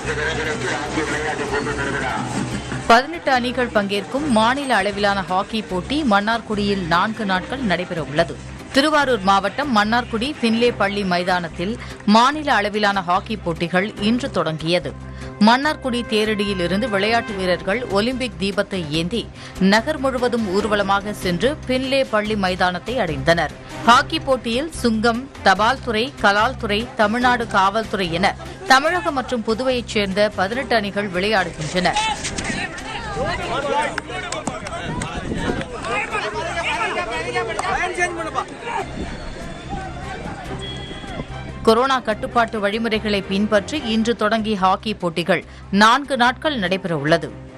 பதினெட்டு அணிகள் பங்கேற்கும் மாநில அளவிலான ஹாக்கி போட்டி மன்னார்குடியில் நான்கு நாட்கள் நடைபெற உள்ளது திருவாரூர் மாவட்டம் மன்னார்குடி பின்லே பள்ளி மைதானத்தில் மாநில அளவிலான ஹாக்கி போட்டிகள் இன்று தொடங்கியது மன்னார்குடி தேரடியில் இருந்து விளையாட்டு வீரர்கள் ஒலிம்பிக் தீபத்தை ஏந்தி நகர் முழுவதும் ஊர்வலமாக சென்று பின்லே பள்ளி மைதானத்தை அடைந்தனர் ஹாக்கி போட்டியில் சுங்கம் தபால் துறை கலால் துறை தமிழ்நாடு காவல்துறை என தமிழகம் மற்றும் புதுவையைச் சேர்ந்த பதினெட்டு அணிகள் விளையாடுகின்றன கொரோனா கட்டுப்பாட்டு வழிமுறைகளை பின்பற்றி இன்று தொடங்கிய ஹாக்கி போட்டிகள் நான்கு நாட்கள் நடைபெற உள்ளது